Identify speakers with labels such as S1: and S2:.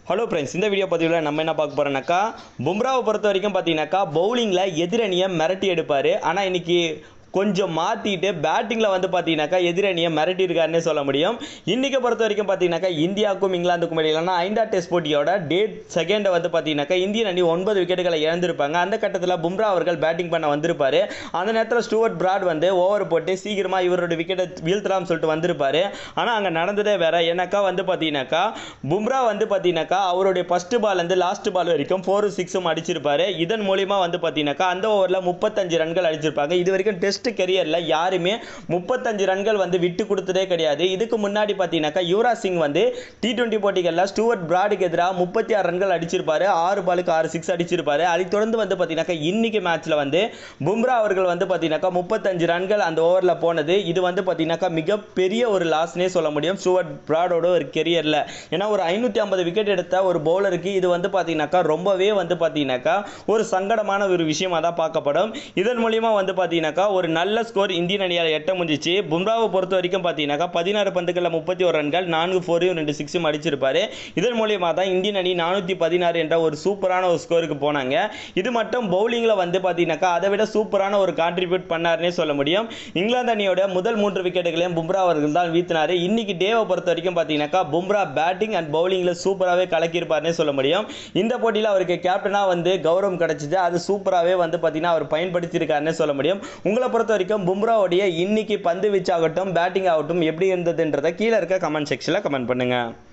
S1: hello friends இந்த video பதிவில் நம்ம என்ன பார்க்க போகிறோம்னாக்கா பும்ராவை பொறுத்த வரைக்கும் பார்த்தீங்கன்னாக்கா பவுலிங்கில் எதிரணியை மிரட்டி எடுப்பார் ஆனால் இன்னைக்கு கொஞ்சம் மாற்றிட்டு பேட்டிங்கில் வந்து பார்த்தீங்கன்னாக்கா எதிரணியை மிரட்டி இருக்காருன்னே சொல்ல முடியும் இன்றைக்கி பொறுத்த வரைக்கும் பார்த்தீங்கன்னாக்கா இந்தியாவுக்கும் இங்கிலாந்துக்கும் இடையிலான ஐந்தா டெஸ்ட் போட்டியோட டேட் செகண்டை வந்து பார்த்தீங்கன்னாக்கா இந்தியன் அணி ஒன்பது விக்கெட்டுகளை இழந்திருப்பாங்க அந்த கட்டத்தில் பும்ரா அவர்கள் பேட்டிங் பண்ண வந்திருப்பார் அந்த நேரத்தில் ஸ்டூவர்ட் பிராட் வந்து ஓவர் போட்டு சீக்கிரமாக இவரோட விக்கெட்டை வீழ்த்தலாம்னு சொல்லிட்டு வந்திருப்பார் ஆனால் அங்கே நடந்ததே வேற எனக்கா வந்து பார்த்தீங்கன்னாக்கா பும்ரா வந்து பார்த்தீங்கன்னாக்கா அவருடைய ஃபஸ்ட்டு பால் வந்து லாஸ்ட் பால் வரைக்கும் ஃபோரும் சிக்ஸும் அடிச்சிருப்பாரு இதன் மூலியமா வந்து பார்த்தீங்கன்னாக்கா அந்த ஓவரில் முப்பத்தஞ்சு ரன்கள் அடிச்சிருப்பாங்க இது வரைக்கும் டெஸ்ட் கெரியரில் யாருமே முப்பத்தஞ்சு ரன்கள் வந்து விட்டு கொடுத்ததே கிடையாது இதுக்கு முன்னாடி பார்த்தீங்கன்னாக்கா யுவராஜ் சிங் வந்து டி டுவெண்ட்டி போட்டிகளில் ஸ்டூவர்ட் பிராடுக்கு எதிராக முப்பத்தி ஆறு ரன்கள் அடிச்சிருப்பாரு ஆறு பாலுக்கு ஆறு சிக்ஸ் அடிச்சிருப்பாரு அதைத் தொடர்ந்து வந்து பார்த்தீங்கன்னாக்கா இன்னைக்கு மேட்ச்சில் வந்து பும்ரா அவர்கள் வந்து பார்த்தீங்கன்னாக்கா முப்பத்தஞ்சு ரன்கள் அந்த ஓவரில் போனது இது வந்து பார்த்தீங்கன்னாக்கா மிகப்பெரிய ஒரு லாஸ்னே சொல்ல முடியும் ஸ்டூவர்ட் பிராடோட ஒரு கெரியரில் ஏன்னா ஒரு ஐநூற்றி ஐம்பது விக்கெட் எடுத்த ஒரு பவுலருக்கு இது வந்து பார்த்தீங்கன்னாக்கா ரொம்பவே வந்து பார்த்தீங்கன்னாக்கா ஒரு சங்கடமான ஒரு விஷயமா தான் பார்க்கப்படும் இதன் மூலியமா வந்து பார்த்தீங்கன்னாக்கா ஒரு நல்ல ஸ்கோர் இந்தியன் அணியால் எட்ட முடிஞ்சிச்சு பும்ராவை பொறுத்த வரைக்கும் பார்த்தீங்கன்னாக்கா பதினாறு பந்துகளில் முப்பத்தி ஒரு ரன்கள் நான்கு ஃபோரையும் ரெண்டு சிக்ஸும் அடிச்சிருப்பாரு இதன் மூலியமா தான் இந்தியன் அணி நானூற்றி பதினாறு என்ற ஒரு சூப்பரான ஒரு ஸ்கோருக்கு போனாங்க இது மட்டும் பவுலிங்கில் வந்து பார்த்தீங்கன்னாக்கா அதை விட சூப்பரான ஒரு கான்ட்ரிபியூட் பண்ணாருன்னே சொல்ல முடியும் இங்கிலாந்து அணியோட முதல் மூன்று விக்கெட்டுகளையும் பும்ரா அவர்கள் தான் வீழ்த்தினாரு இன்னைக்கு டேவை பொறுத்த வரைக்கும் பார்த்தீங்கன்னாக்கா பும்ரா பேட்டிங் அண்ட் பவுலிங்கில் சூப்பராகவே கலக்கியிருப்பாருன்னே சொல்ல முடியும் இந்த போட்டியில் அவருக்கு கேப்டனாக வந்து கௌரவம் கிடைச்சிது அது சூப்பராகவே வந்து பார்த்தீங்கன்னா அவர் பயன்படுத்தியிருக்காருன்னே சொல்ல முடியும் உங்களை பொறுத்த வரைக்கும் பும்ராவுடைய இன்னைக்கு பந்து வீச்சாகட்டும் பேட்டிங் ஆகட்டும் எப்படி இருந்ததுன்றதை கீழே இருக்க கமெண்ட் செக்ஷனில் கமெண்ட் பண்ணுங்கள்